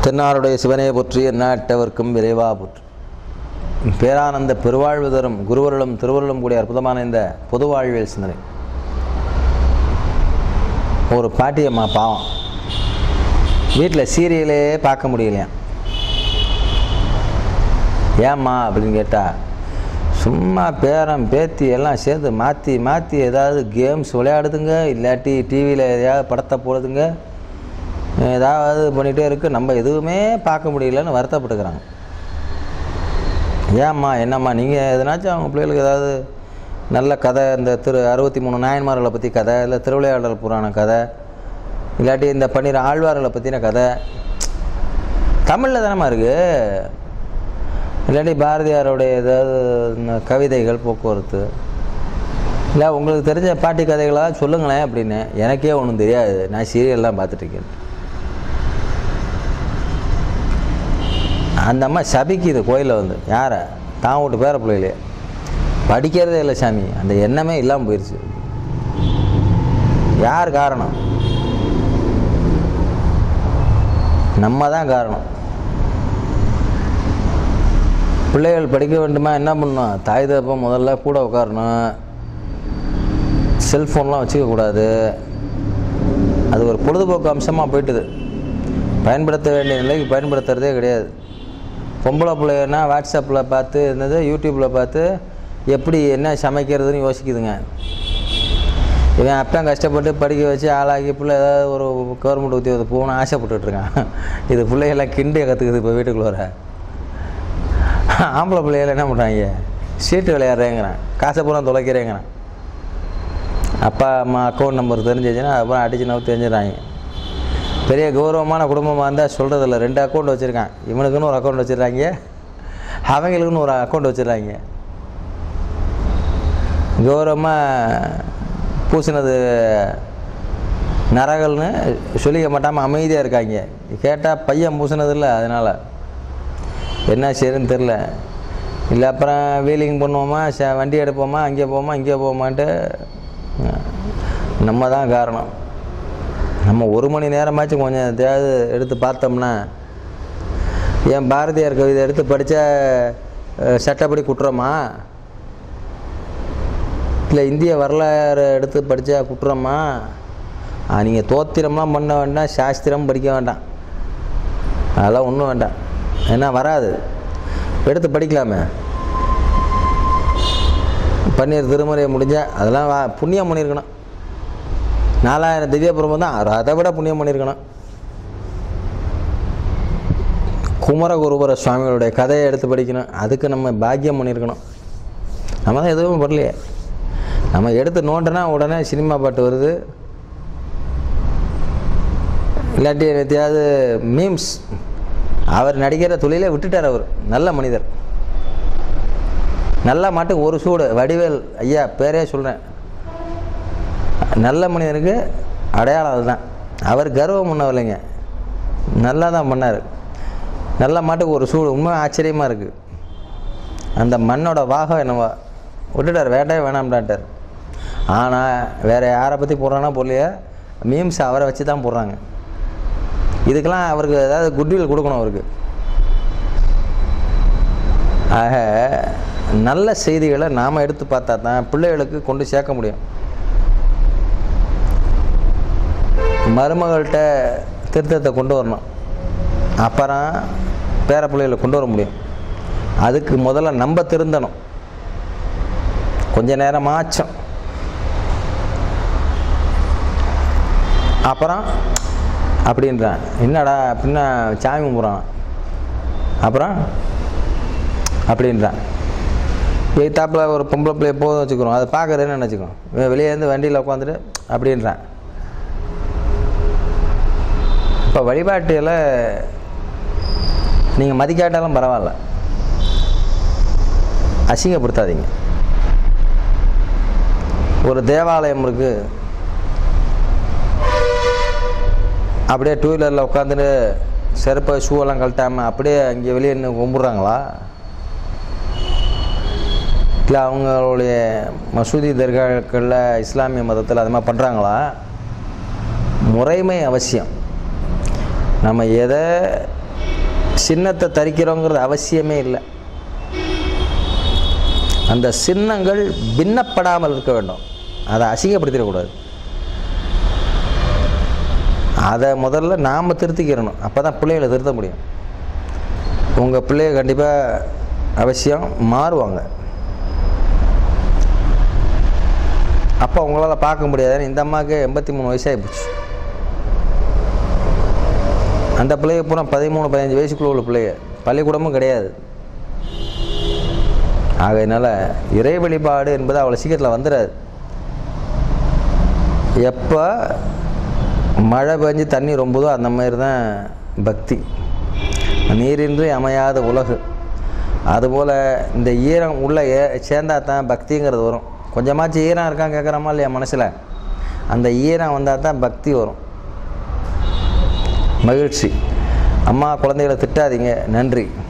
தென்னாருடைய சிவனே போற்றி எந்நாட்டவர்க்கும் விரைவா போற்றி பேரானந்த பெருவாழ்வு தரும் குருவருளும் திருவருளும் கூடிய அற்புதமான இந்த பொது வாழ்வியல் சிந்தனை ஒரு பாட்டியம்மா பாவம் வீட்டில் சீரியலே பார்க்க முடியலையாம் ஏம்மா அப்படின்னு கேட்டால் சும்மா பேரன் பேத்தி எல்லாம் சேர்ந்து மாற்றி மாற்றி ஏதாவது கேம்ஸ் விளையாடுதுங்க இல்லாட்டி டிவியில் எதையாவது படத்தை போடுதுங்க ஏதாவது பண்ணிகிட்டே இருக்குது நம்ம எதுவுமே பார்க்க முடியலன்னு வருத்தப்பட்டுக்கிறாங்க ஏம்மா என்னம்மா நீங்கள் எதனாச்சும் அவங்க பிள்ளைகளுக்கு ஏதாவது நல்ல கதை இந்த திரு அறுபத்தி மூணு நாயன்மார்களை பற்றி கதை இல்லை திருவிளையாடல் புராண கதை இல்லாட்டி இந்த பன்னிரு ஆழ்வார்களை பற்றின கதை தமிழில் தானம்மா இருக்குது இல்லாட்டி பாரதியாருடைய ஏதாவது இந்த கவிதைகள் போக்குவரத்து இல்லை உங்களுக்கு தெரிஞ்ச பாட்டி கதைகளாக சொல்லுங்களேன் அப்படின்னு எனக்கே ஒன்றும் தெரியாது நான் சீரியல்லாம் பார்த்துட்ருக்கேன் அந்த அம்மா சபிக்குது கோயிலில் வந்து யாரை தான் வீட்டு பேர பிள்ளைகளே படிக்கிறதே இல்லை சாமி அந்த எண்ணமே இல்லாமல் போயிடுச்சு யார் காரணம் நம்ம தான் காரணம் பிள்ளைகள் படிக்க வேண்டுமா என்ன பண்ணணும் தாய் தப்பம் முதல்ல கூட உட்காரணும் செல்ஃபோன்லாம் வச்சுக்கக்கூடாது அது ஒரு பொழுதுபோக்கு அம்சமாக போயிட்டுது பயன்படுத்த வேண்டிய நிலைக்கு பயன்படுத்துகிறதே கிடையாது பொம்பளை பிள்ளைன்னா வாட்ஸ்அப்பில் பார்த்து என்னது யூடியூப்பில் பார்த்து எப்படி என்ன சமைக்கிறதுன்னு யோசிக்குதுங்க இவன் அப்பன் கஷ்டப்பட்டு படிக்க வச்சு ஆளாக்கி பிள்ளை ஏதாவது ஒரு கவர்மெண்ட் உத்தியோகத்தை போகணும்னு ஆசைப்பட்டுட்ருக்கான் இது பிள்ளைகள்லாம் கிண்டிய கற்றுக்குது இப்போ வீட்டுக்குள்ள வர ஆம்பளை பிள்ளைகள் என்ன பண்ணுறாங்க சீட்டு விளையாடுறேங்கிறான் காசை பூரா தொலைக்கிறேங்கிறான் அப்பா அம்மா அக்கௌண்ட் நம்பர் தெரிஞ்சிச்சுன்னா அப்புறம் அடிச்சு நவு தெரிஞ்சிடறாங்க பெரிய கௌரவமான குடும்பமாக இருந்தால் சொல்கிறதில்ல ரெண்டு அக்கௌண்ட் வச்சுருக்கான் இவனுக்குன்னு ஒரு அக்கௌண்ட் வச்சுருக்காங்க அவங்களுக்குன்னு ஒரு அக்கௌண்ட் வச்சுருக்காங்க கௌரவமாக பூசினது நரகல்னு சொல்லிக்க மாட்டாமல் அமைதியாக இருக்காங்க கேட்டால் பையன் பூசினது இல்லை அதனால் என்ன செய்யுதுன்னு தெரில இல்லை அப்புறம் வீலிங் பண்ணுவோமா ச வண்டி எடுப்போமா அங்கே போவோமா இங்கே போவோமான்ட்டு நம்ம தான் காரணம் நம்ம ஒரு மணி நேரமாச்சும் கொஞ்சம் எதையாவது எடுத்து பார்த்தோம்னா என் பாரதியார் கவிதை எடுத்து படித்தா சட்டப்படி குற்றமா இல்லை இந்திய வரலாறு எடுத்து படித்தா குற்றமா நீங்கள் தோத்திரம்லாம் பண்ண வேண்டாம் சாஸ்திரம் படிக்க வேண்டாம் அதெல்லாம் ஒன்றும் வேண்டாம் ஏன்னா வராது எடுத்து படிக்கலாமே பன்னீர் திருமுறை முடிஞ்சால் அதெல்லாம் வா புண்ணியம் பண்ணியிருக்கணும் நாலாயிரம் திவ்ய பிரபம் தான் அதை விட புண்ணியம் பண்ணியிருக்கணும் குமரகுருபர சுவாமிகளுடைய கதையை எடுத்து படிக்கணும் அதுக்கு நம்ம பாக்கியம் பண்ணியிருக்கணும் நம்ம தான் எதுவும் பண்ணலையே நம்ம எடுத்து நோண்டுனா உடனே சினிமா பாட்டு வருது இல்லாட்டி எத்தையாவது மீம்ஸ் அவர் நடிக்கிற தொழிலே விட்டுட்டார் அவர் நல்ல மனிதர் நல்ல மாட்டுக்கு ஒரு சூடு வடிவேல் ஐயா பேரே சொல்கிறேன் நல்ல மனிதனுக்கு அடையாளம் அதுதான் அவர் கர்வம் பண்ணவில்லைங்க நல்லா தான் பண்ணார் நல்ல மாட்டுக்கு ஒரு சூடு உண்மை ஆச்சரியமாக இருக்குது அந்த மண்ணோட வாகம் என்னவா விட்டுட்டார் வேண்டாம் வேணாம்டான்ட்டார் ஆனால் வேறு யாரை பற்றி போடுறான்னா போடலையே மீம்ஸ் அவரை வச்சு தான் போடுறாங்க இதுக்கெல்லாம் அவருக்கு ஏதாவது குட்வில் கொடுக்கணும் அவருக்கு ஆக நல்ல செய்திகளை நாம் எடுத்து பார்த்தா தான் பிள்ளைகளுக்கு கொண்டு சேர்க்க முடியும் மருமகள்கிட்ட திருத்தத்தை கொண்டு வரணும் அப்புறம் பேர பிள்ளைகளை கொண்டு வர முடியும் அதுக்கு முதல்ல நம்ம திருந்தணும் கொஞ்ச நேரமாச்சும் அப்புறம் அப்படின்றான் என்னடா அப்படின்னா சாமி கும்பிட்றான் அப்புறம் அப்படின்றான் எய்த்தாப்பில் ஒரு பொம்பளை பிள்ளைய போதும் வச்சுக்கிறோம் அதை பார்க்குறேன்னு நினச்சிக்கோ இவன் வெளியே இருந்து வண்டியில் உட்காந்துட்டு அப்படின்றான் இப்போ வழிபாட்டில் நீங்கள் மதிக்காட்டாலும் பரவாயில்ல அசிங்கப்படுத்தாதீங்க ஒரு தேவாலயம் இருக்குது அப்படியே டூ வீலரில் உட்காந்துட்டு செருப்பை ஷூவெல்லாம் கழட்டாமல் அப்படியே அங்கே வெளியே நின்று கும்பிட்றாங்களா இல்லை அவங்களுடைய மசூதி தர்காக்களில் இஸ்லாமிய மதத்தில் அது மாதிரி பண்ணுறாங்களா முறைமை அவசியம் நம்ம எதை சின்னத்தை தரிக்கிறோங்கிறது அவசியமே இல்லை அந்த சின்னங்கள் பின்னப்படாமல் இருக்க வேண்டும் அதை அசிங்கப்படுத்திடக்கூடாது அதை முதல்ல நாம் திருத்திக்கிறணும் அப்போ தான் பிள்ளைகளை திருத்த முடியும் உங்கள் பிள்ளைய கண்டிப்பாக அவசியம் மாறுவாங்க அப்போ உங்களால் பார்க்க முடியாது இந்த அம்மாவுக்கு எண்பத்தி மூணு வயசாகி போச்சு அந்த பிள்ளைய பூரா பதிமூணு பதினஞ்சு வயசுக்குள்ள உள்ள பிள்ளைய பள்ளிக்கூடமும் கிடையாது ஆகையினால இறை வழிபாடு என்பது அவ்வளோ சீக்கிரத்தில் வந்துடாது எப்போ மழை பெஞ்சு தண்ணி ரொம்பதோ அந்த மாதிரி தான் பக்தி நீரின்றி அமையாத உலகு அதுபோல் இந்த ஈரம் உள்ளே ஏ சேர்ந்தா தான் பக்திங்கிறது வரும் கொஞ்சமாச்சும் ஈரம் இருக்கான்னு கேட்குறோமா இல்லையா மனசில் அந்த ஈரம் வந்தால் தான் பக்தி வரும் மகிழ்ச்சி அம்மா குழந்தைகளை திட்டாதீங்க நன்றி